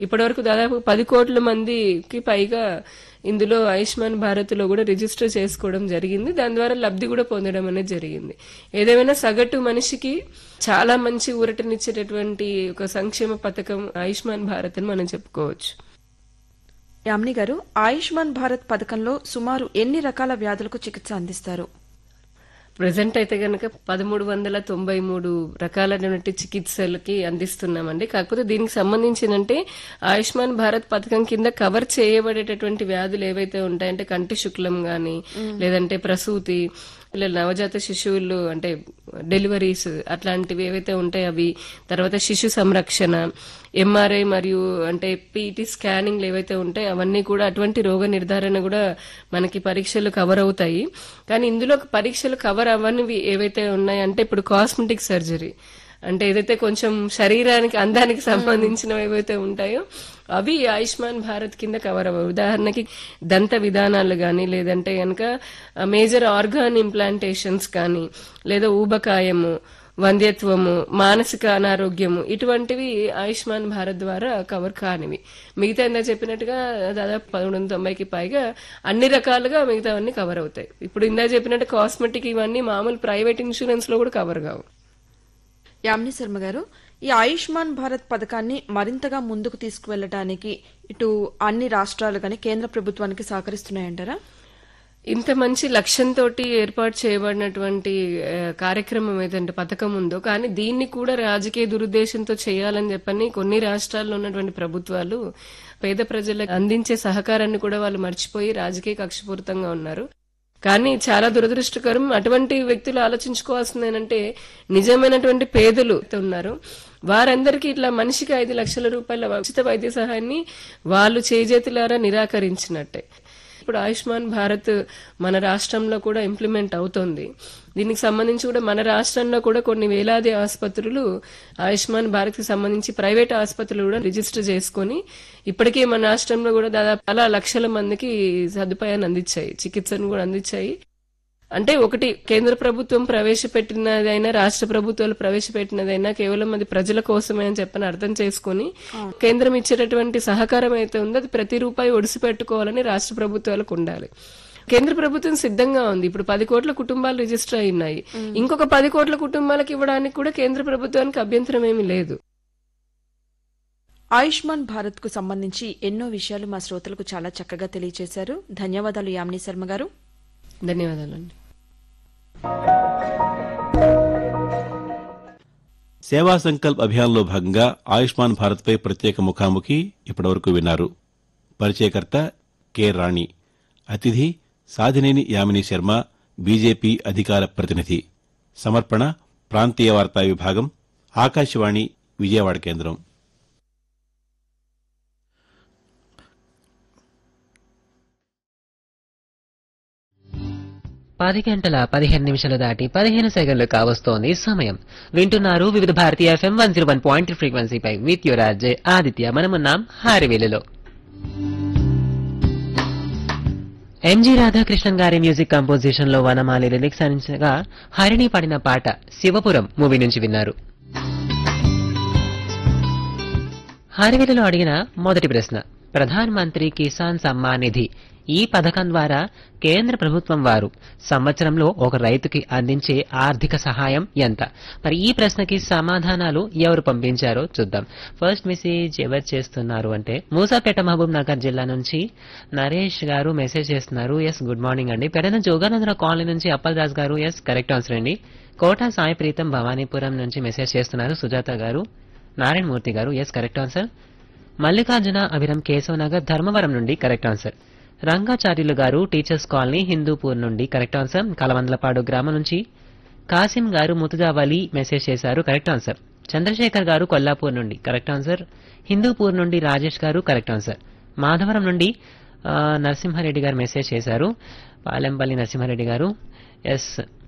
ఇప్పటివరకు దాదాపు పది కోట్ల మందికి పైగా ఇందులో ఆయుష్మాన్ భారత్ లో కూడా రిజిస్టర్ చేసుకోవడం జరిగింది దాని ద్వారా లబ్ధి కూడా పొందడం అనేది జరిగింది ఏదేమైనా సగటు మనిషికి చాలా మంచి ఊరటనిచ్చేటటువంటి ఒక సంక్షేమ పథకం ఆయుష్మాన్ భారత్ అని మనం చెప్పుకోవచ్చు యామిని గారు ఆయుష్మాన్ భారత్ పథకంలో సుమారు ఎన్ని రకాల వ్యాధులకు చికిత్స అందిస్తారు ప్రజెంట్ అయితే గనక పదమూడు వందల తొంభై మూడు రకాలైనటువంటి చికిత్సలకి అందిస్తున్నామండి కాకపోతే దీనికి సంబంధించినంటే ఆయుష్మాన్ భారత్ పథకం కింద కవర్ చేయబడేటటువంటి వ్యాధులు ఏవైతే ఉంటాయంటే కంటి శుక్లం గాని లేదంటే ప్రసూతి ఇలా నవజాత శిశువులు అంటే డెలివరీస్ అట్లాంటివి ఏవైతే ఉంటాయో అవి తర్వాత శిశు సంరక్షణ ఎంఆర్ఐ మరియు అంటే పీటీ స్కానింగ్లు ఏవైతే ఉంటాయో అవన్నీ కూడా అటువంటి రోగ నిర్ధారణ కూడా మనకి పరీక్షలు కవర్ అవుతాయి కానీ ఇందులో పరీక్షలు కవర్ అవ్వనివి ఏవైతే ఉన్నాయో అంటే ఇప్పుడు కాస్మెటిక్ సర్జరీ అంటే ఏదైతే కొంచెం శరీరానికి అందానికి సంబంధించినవి ఏవైతే ఉంటాయో అవి ఆయుష్మాన్ భారత్ కింద కవర్ అవ్వవు ఉదాహరణకి దంత విధానాలు కానీ లేదంటే కనుక మేజర్ ఆర్గాన్ ఇంప్లాంటేషన్స్ కానీ లేదా ఊబకాయము వంధ్యత్వము మానసిక అనారోగ్యము ఇటువంటివి ఆయుష్మాన్ భారత్ ద్వారా కవర్ కానివి మిగతా ఇందా చెప్పినట్టుగా దాదాపు పదమూడు వందల తొంభైకి పైగా అన్ని రకాలుగా మిగతావన్నీ కవర్ అవుతాయి ఇప్పుడు ఇందా చెప్పినట్టు కాస్మెటిక్ ఇవన్నీ మామూలు ప్రైవేట్ ఇన్సూరెన్స్ లో కూడా కవర్ కావు యామిని శర్మ గారు ఈ ఆయుష్మాన్ భారత్ పథకాన్ని మరింతగా ముందుకు తీసుకువెళ్ళడానికి ఇటు అన్ని రాష్ట్రాలు కానీ కేంద్ర ప్రభుత్వానికి సహకరిస్తున్నాయంటారా ఇంత మంచి లక్ష్యంతో ఏర్పాటు చేయబడినటువంటి ఆ, కార్యక్రమం ఏదంటే పథకం ఉందో కానీ దీన్ని కూడా రాజకీయ దురుద్దేశంతో చేయాలని చెప్పని కొన్ని రాష్ట్రాల్లో ఉన్నటువంటి ప్రభుత్వాలు పేద ప్రజలకు అందించే సహకారాన్ని కూడా వాళ్ళు మర్చిపోయి రాజకీయ కక్షపూరితంగా ఉన్నారు కానీ చాలా దురదృష్టకరం అటువంటి వ్యక్తులు ఆలోచించుకోవాల్సింది ఏంటంటే నిజమైనటువంటి పేదలు ఉన్నారు వారందరికీ ఇట్లా మనిషికి ఐదు లక్షల రూపాయల ఉచిత వైద్య సహాయాన్ని వాళ్ళు చేజేతులారా నిరాకరించినట్టే ఇప్పుడు ఆయుష్మాన్ భారత్ మన రాష్ట్రంలో కూడా ఇంప్లిమెంట్ అవుతోంది దీనికి సంబంధించి కూడా మన రాష్ట్రంలో కూడా కొన్ని వేలాది ఆసుపత్రులు ఆయుష్మాన్ భారత్ కి సంబంధించి ప్రైవేట్ ఆసుపత్రులు కూడా రిజిస్టర్ చేసుకొని ఇప్పటికే మన రాష్ట్రంలో కూడా దాదాపు చాలా లక్షల మందికి సదుపాయాన్ని అందించాయి చికిత్సను కూడా అందించాయి అంటే ఒకటి కేంద్ర ప్రభుత్వం ప్రవేశపెట్టినదైనా రాష్ట్ర ప్రభుత్వాలు ప్రవేశపెట్టినదైనా కేవలం అది ప్రజల కోసమే అని చెప్పని అర్థం చేసుకుని కేంద్రం ఇచ్చేటటువంటి సహకారం అయితే ఉందో అది ప్రతి రూపాయి ఒడిసి పెట్టుకోవాలని రాష్ట్ర ప్రభుత్వాలకు ఉండాలి కేంద్ర ప్రభుత్వం సిద్ధంగా ఉంది ఇప్పుడు పది కోట్ల కుటుంబాలు రిజిస్టర్ అయి ఉన్నాయి ఇంకొక పది కోట్ల కుటుంబాలకు ఇవ్వడానికి కూడా కేంద్ర ప్రభుత్వానికి అభ్యంతరం ఏమీ లేదు ఆయుష్మాన్ భారత్ కు సంబంధించి ఎన్నో విషయాలు మా శ్రోతలకు చాలా చక్కగా తెలియజేశారు ధన్యవాదాలు యామిని శర్మ గారు ధన్యవాదాలండి సేవా సంకల్ప్ అభియాన్లో భాగంగా ఆయుష్మాన్ భారత్పై ప్రత్యేక ముఖాముఖి ఇప్పటివరకు విన్నారు పరిచయకర్త కె రాణి అతిథి సాధినేని యామిని శర్మ బీజేపీ అధికార ప్రతినిధి సమర్పణ ప్రాంతీయ వార్తా విభాగం ఆకాశవాణి విజయవాడ కేంద్రం పది గంటల పదిహేను నిమిషాలు దాటి పదిహేను సెకండ్లు కావస్తోంది సమయం వింటున్నారు వివిధ భారతీయ FM one zero one point ఫ్రీక్వెన్సీపై విత్ యువర్ రాజే ఆదిత్య మనమున్నాం హారివేలులో ఎంజీ రాధాకృష్ణన్ గారి మ్యూజిక్ కంపోజిషన్ లో వనమాలి లిరిక్స్ అందించగా హరిణి పాడిన పాట శివపురం మూవీ నుంచి విన్నారు హారివేలులో అడిగిన మొదటి ప్రశ్న ప్రధాన్ మంత్రి కిసాన్ సమ్మాన్ నిధి ఈ పథకం ద్వారా కేంద్ర ప్రభుత్వం వారు సంవత్సరంలో ఒక రైతుకి అందించే ఆర్థిక సహాయం ఎంత మరి ఈ ప్రశ్నకి సమాధానాలు ఎవరు పంపించారో చూద్దాం ఫస్ట్ మెసేజ్ ఎవరు చేస్తున్నారు అంటే మూసాపేట మహబూబ్ నగర్ జిల్లా నుంచి నరేష్ గారు మెసేజ్ చేస్తున్నారు ఎస్ గుడ్ మార్నింగ్ అండి పెడన జోగానందర కాలనీ నుంచి అప్పల్ దాస్ గారు ఎస్ కరెక్ట్ ఆన్సర్ అండి కోటా సాయి ప్రీతం భవానీపురం నుంచి మెసేజ్ చేస్తున్నారు సుజాత గారు నారాయణ మూర్తి గారు yes correct answer Mallikarjuna Abhiram Keshav Nagar Dharmavaram నుండి కరెక్ట్ ఆన్సర్ రంగాచార్యులు గారు టీచర్స్ కాలనీ హిందూపూర్ నుండి కరెక్ట్ ఆన్సర్ కలవందలపాడు గ్రామం నుంచి కాసిం గారు ముతుజావలి మెసేజ్ చేశారు కరెక్ట్ ఆన్సర్ చంద్రశేఖర్ గారు కొల్లాపూర్ నుండి కరెక్ట్ ఆన్సర్ హిందూపూర్ నుండి రాజేష్ గారు కరెక్ట్ ఆన్సర్ మాధవరం నుండి ఆ, నరసింహారెడ్డి గారు మెసేజ్ చేశారు పాలెంపల్లి నరసింహారెడ్డి గారు ఎస్